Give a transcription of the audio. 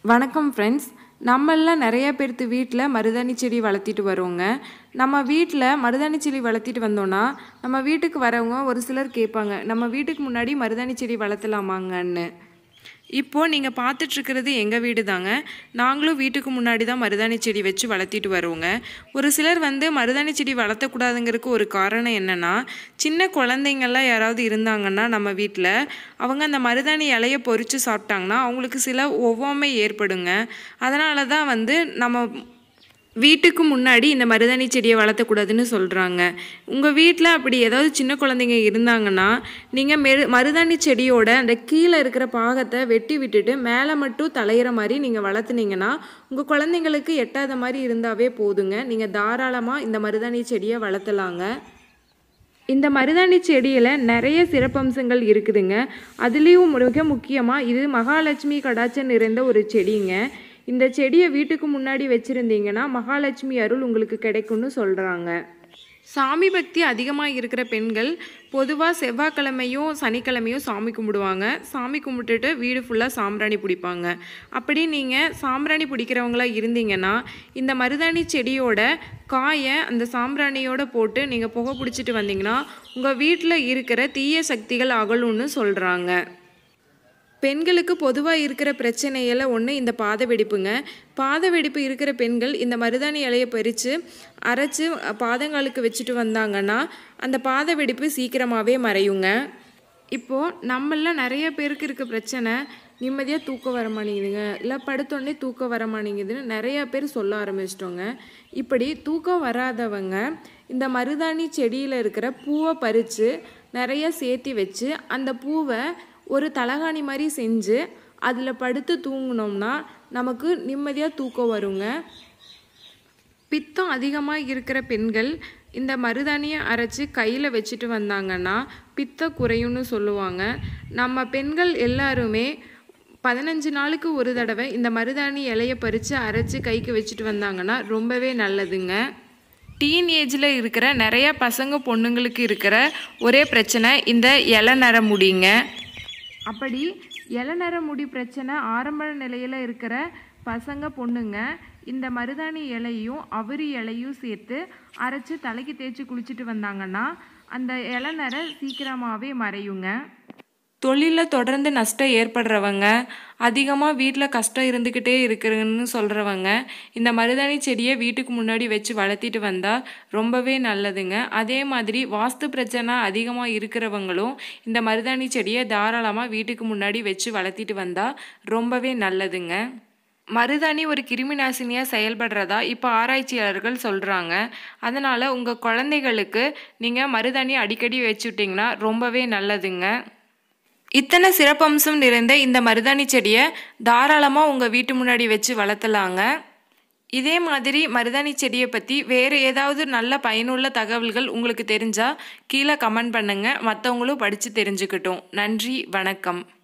வணக்கம் ஃப்ரெண்ட்ஸ் நம்மெல்லாம் நிறைய பேர்த்து வீட்டில் மருதாணி செடி வளர்த்திட்டு வரோங்க நம்ம வீட்டில் மருதாணி செடி வளர்த்திட்டு வந்தோன்னா நம்ம வீட்டுக்கு வரவங்க ஒரு சிலர் கேட்பாங்க நம்ம வீட்டுக்கு முன்னாடி மருதாணி செடி வளர்த்தலாமாங்கன்னு இப்போது நீங்கள் பார்த்துட்ருக்கிறது எங்கள் வீடு தாங்க நாங்களும் வீட்டுக்கு முன்னாடி தான் மருதாணி செடி வச்சு வளர்த்திட்டு வருவோங்க ஒரு சிலர் வந்து மருதாணி செடி வளர்த்தக்கூடாதுங்கிறதுக்கு ஒரு காரணம் என்னென்னா சின்ன குழந்தைங்கள்லாம் யாராவது இருந்தாங்கன்னா நம்ம வீட்டில் அவங்க அந்த மருதாணி இலையை பொறிச்சு சாப்பிட்டாங்கன்னா அவங்களுக்கு சில ஒவ்வாமை ஏற்படுங்க அதனால தான் வந்து நம்ம வீட்டுக்கு முன்னாடி இந்த மருதாணி செடியை வளர்த்தக்கூடாதுன்னு சொல்கிறாங்க உங்கள் வீட்டில் அப்படி ஏதாவது சின்ன குழந்தைங்க இருந்தாங்கன்னா நீங்கள் மெரு மருதாணி செடியோட அந்த கீழே இருக்கிற பாகத்தை வெட்டி விட்டுட்டு மேலே மட்டும் தலையிற மாதிரி நீங்கள் வளர்த்துனீங்கன்னா உங்கள் குழந்தைங்களுக்கு எட்டாத மாதிரி இருந்தாவே போதுங்க நீங்கள் தாராளமாக இந்த மருதாணி செடியை வளர்த்தலாங்க இந்த மருதாணி செடியில் நிறைய சிறப்பம்சங்கள் இருக்குதுங்க அதுலேயும் மிக முக்கியமாக இது மகாலட்சுமி கடாச்சம் நிறைந்த ஒரு செடிங்க இந்த செடியை வீட்டுக்கு முன்னாடி வச்சுருந்தீங்கன்னா மகாலட்சுமி அருள் உங்களுக்கு கிடைக்கும்னு சொல்கிறாங்க சாமி பக்தி அதிகமாக இருக்கிற பெண்கள் பொதுவாக செவ்வாய்க்கிழமையும் சனிக்கிழமையும் சாமி கும்பிடுவாங்க சாமி கும்பிட்டுட்டு வீடு ஃபுல்லாக சாம்பிராணி பிடிப்பாங்க அப்படி நீங்கள் சாம்பிராணி பிடிக்கிறவங்களா இருந்தீங்கன்னா இந்த மருதாணி செடியோட காயை அந்த சாம்பிராணியோட போட்டு நீங்கள் புகை பிடிச்சிட்டு வந்தீங்கன்னா உங்கள் வீட்டில் இருக்கிற தீய சக்திகள் அகலும்னு சொல்கிறாங்க பெண்களுக்கு பொதுவாக இருக்கிற பிரச்சனையில் ஒன்று இந்த பாத வெடிப்புங்க பாத வெடிப்பு இருக்கிற பெண்கள் இந்த மருதாணி இலையை பறித்து அரைச்சி பாதங்களுக்கு வச்சுட்டு வந்தாங்கன்னா அந்த பாத வெடிப்பு சீக்கிரமாகவே மறையுங்க இப்போது நம்மளாம் நிறைய பேருக்கு இருக்க பிரச்சனை நிம்மதியாக தூக்கம் வர மாட்டேங்குதுங்க இல்லை படுத்தோடனே தூக்கம் வர மாட்டேங்குதுன்னு நிறையா பேர் சொல்ல ஆரம்பிச்சிட்டோங்க இப்படி தூக்கம் வராதவங்க இந்த மருதாணி செடியில் இருக்கிற பூவை பறித்து நிறைய சேர்த்தி வச்சு அந்த பூவை ஒரு தலகாணி மாதிரி செஞ்சு அதில் படுத்து தூங்கினோம்னா நமக்கு நிம்மதியாக தூக்கம் வருங்க பித்தம் அதிகமாக இருக்கிற பெண்கள் இந்த மருதாணியை அரைச்சி கையில் வச்சுட்டு வந்தாங்கன்னா பித்தம் குறையும்னு சொல்லுவாங்க நம்ம பெண்கள் எல்லாருமே பதினஞ்சு நாளுக்கு ஒரு தடவை இந்த மருதாணி இலையை பறித்து அரைச்சி கைக்கு வச்சுட்டு வந்தாங்கன்னா ரொம்பவே நல்லதுங்க டீன் ஏஜில் இருக்கிற நிறைய பசங்க பொண்ணுங்களுக்கு இருக்கிற ஒரே பிரச்சனை இந்த இலை நர முடிங்க அப்படி இளநர முடி பிரச்சனை ஆரம்ப நிலையில் இருக்கிற பசங்க பொண்ணுங்க இந்த மருதாணி இலையும் அவரி இலையும் சேர்த்து அரைச்சி தலைக்கு தேய்ச்சி குளிச்சுட்டு வந்தாங்கன்னா அந்த இளநரை சீக்கிரமாகவே மறையுங்க தொழிலில் தொடர்ந்து நஷ்டம் ஏற்படுறவங்க அதிகமாக வீட்டில் கஷ்டம் இருந்துக்கிட்டே இருக்குன்னு சொல்கிறவங்க இந்த மருதாணி செடியை வீட்டுக்கு முன்னாடி வச்சு வளர்த்திட்டு வந்தால் ரொம்பவே நல்லதுங்க அதே மாதிரி வாஸ்து பிரச்சனை அதிகமாக இருக்கிறவங்களும் இந்த மருதாணி செடியை தாராளமாக வீட்டுக்கு முன்னாடி வச்சு வளர்த்திட்டு வந்தால் ரொம்பவே நல்லதுங்க மருதாணி ஒரு கிருமி நாசினியாக செயல்படுறதா இப்போ ஆராய்ச்சியாளர்கள் சொல்கிறாங்க அதனால் உங்கள் குழந்தைகளுக்கு நீங்கள் மருதாணி அடிக்கடி வச்சுட்டிங்கன்னா ரொம்பவே நல்லதுங்க இத்தனை சிறப்பம்சம் நிறைந்த இந்த மருதாணி செடியை தாராளமாக உங்கள் வீட்டு முன்னாடி வச்சு வளர்த்தலாங்க இதே மாதிரி மருதாணி செடியை பற்றி வேறு ஏதாவது நல்ல பயனுள்ள தகவல்கள் உங்களுக்கு தெரிஞ்சால் கீழே கமெண்ட் பண்ணுங்கள் மற்றவங்களும் படித்து தெரிஞ்சுக்கட்டும் நன்றி வணக்கம்